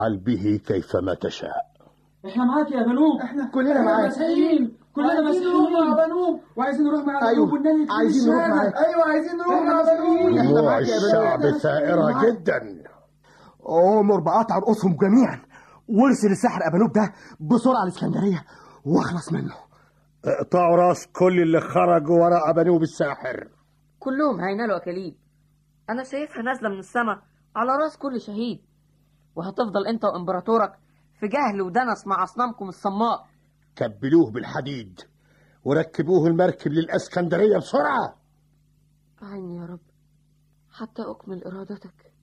افعل به كيفما تشاء احنا معاك يا بنوب احنا كلنا معاك مسيحيين كلنا مسيحيين مع بنوب وعايزين نروح مع أيوة، بنوب وننال كل عايزين نروح الشهادة. معاك. ايوه عايزين نروح مع بنوب احنا دموع معاك يا الشعب بنوب ثائرة جدا امر بقطع رؤوسهم جميعا وارسل الساحر ابانوب ده بسرعه الاسكندريه واخلص منه اقطعوا راس كل اللي خرجوا وراء بنوب الساحر كلهم هينالوا أكاليب أنا شايفها نازلة من السماء على راس كل شهيد وهتفضل أنت وإمبراطورك في جهل ودنس مع أصنامكم الصماء كبلوه بالحديد وركبوه المركب للاسكندرية بسرعة أعني يا رب حتى أكمل إرادتك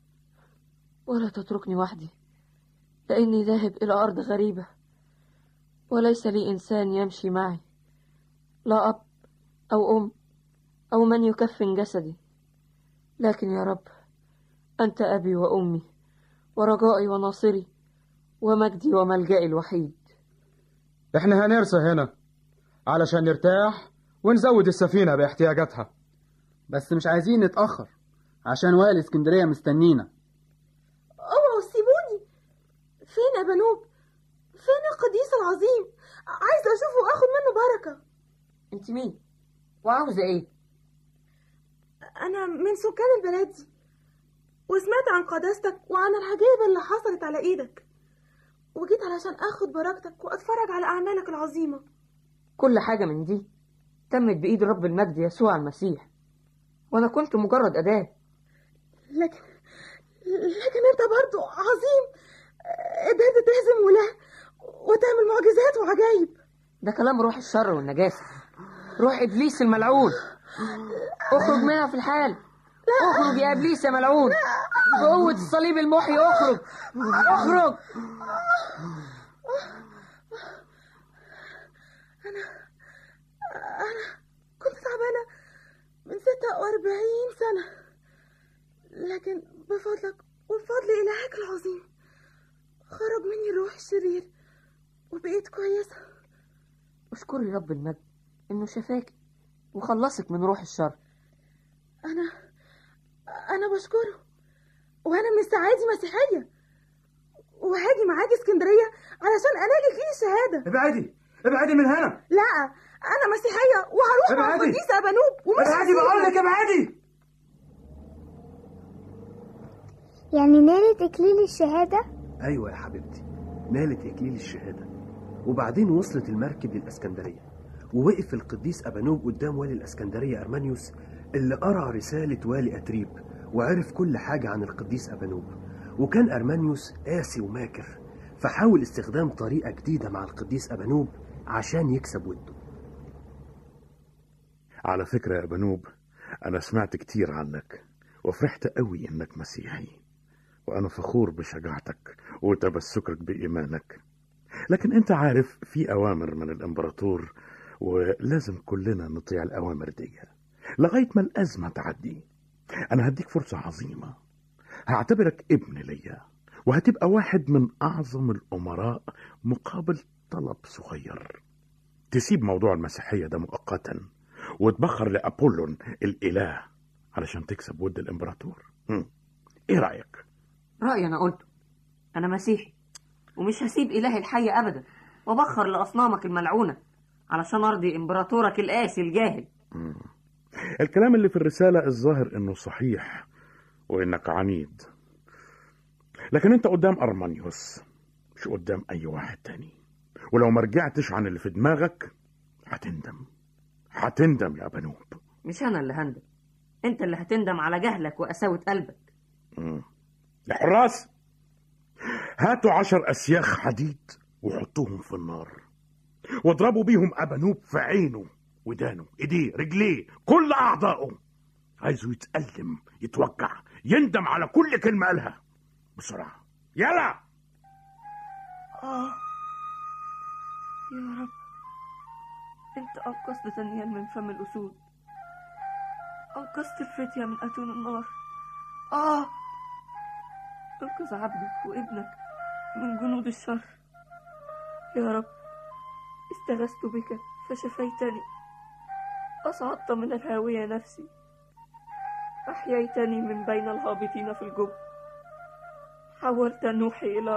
ولا تتركني وحدي لأني ذاهب إلى أرض غريبة وليس لي إنسان يمشي معي لا أب أو أم أو من يكفن جسدي لكن يا رب أنت أبي وأمي ورجائي وناصري ومجدي وملجئي الوحيد احنا هنرسى هنا علشان نرتاح ونزود السفينة باحتياجاتها بس مش عايزين نتأخر عشان والي اسكندرية مستنينا اوعوا سيبوني فين يا بنوب فين القديس العظيم عايزه اشوفه واخد منه بركه أنت مين؟ وعاوزة إيه؟ انا من سكان البلد دي وسمعت عن قداستك وعن العجائب اللي حصلت على ايدك وجيت علشان اخد بركتك واتفرج على اعمالك العظيمه كل حاجة من دي تمت بإيد رب المجد يسوع المسيح وأنا كنت مجرد أداة لكن لكن انت برضو عظيم قدرت تهزم ولا وتعمل معجزات وعجائب ده كلام روح الشر والنجاسة روح إبليس الملعون اخرج منها في الحال اخرج يا إبليس يا ملعون بقوة الصليب المحيي اخرج اخرج انا كنت تعبانه من 46 سنه لكن بفضلك وبفضل الهك العظيم خرج مني الروح الشرير وبقيت كويسه اشكري رب المجد إنه شفاك وخلصك من روح الشر انا انا بشكره وانا من السعادي مسيحيه وهاجي معاك اسكندريه علشان اناجي فيه الشهاده ابعدي ابعدي من هنا لا انا مسيحيه وهروح مع ابعدي. القديس ابانوب ومش ابعدي بقول لك ابعدي يعني نالت إكليل الشهادة أيوة يا حبيبتي نالت إكليل الشهادة وبعدين وصلت المركب للإسكندرية ووقف القديس أبانوب قدام والي الإسكندرية أرمانيوس اللي قرأ رسالة والي أتريب وعرف كل حاجة عن القديس أبانوب وكان أرمانيوس قاسي وماكر فحاول استخدام طريقة جديدة مع القديس أبانوب عشان يكسب وده على فكرة يا بنوب أنا سمعت كتير عنك وفرحت قوي إنك مسيحي وأنا فخور بشجاعتك وتمسكك بإيمانك لكن أنت عارف في أوامر من الإمبراطور ولازم كلنا نطيع الأوامر دي لغاية ما الأزمة تعدي أنا هديك فرصة عظيمة هعتبرك ابن ليا وهتبقى واحد من أعظم الأمراء مقابل طلب صغير تسيب موضوع المسيحية ده مؤقتا وتبخر لأبولون الإله علشان تكسب ود الإمبراطور هم. إيه رأيك؟ رأيي أنا قلته أنا مسيحي ومش هسيب إلهي الحي أبدا وبخر لأصنامك الملعونة علشان أرضي إمبراطورك القاسي الجاهل الكلام اللي في الرسالة الظاهر إنه صحيح وإنك عنيد لكن أنت قدام أرمانيوس مش قدام أي واحد تاني ولو ما رجعتش عن اللي في دماغك هتندم هتندم يا بنوب مش أنا اللي هندم أنت اللي هتندم على جهلك وقساوة قلبك مم. يا حراس هاتوا عشر أسياخ حديد وحطوهم في النار واضربوا بيهم أبنوب في عينه ودانه ايديه رجليه كل أعضائه عايزه يتألم يتوجع يندم على كل كلمة قالها بسرعة يلا آه يا رب أنت أنقذت دانيال من فم الأسود أنقذت الفتية من أتون النار آه انقذ عبدك وابنك من جنود الشر يا رب استغثت بك فشفيتني أصعدت من الهاوية نفسي أحييتني من بين الهابطين في الجب حولت نوحي إلى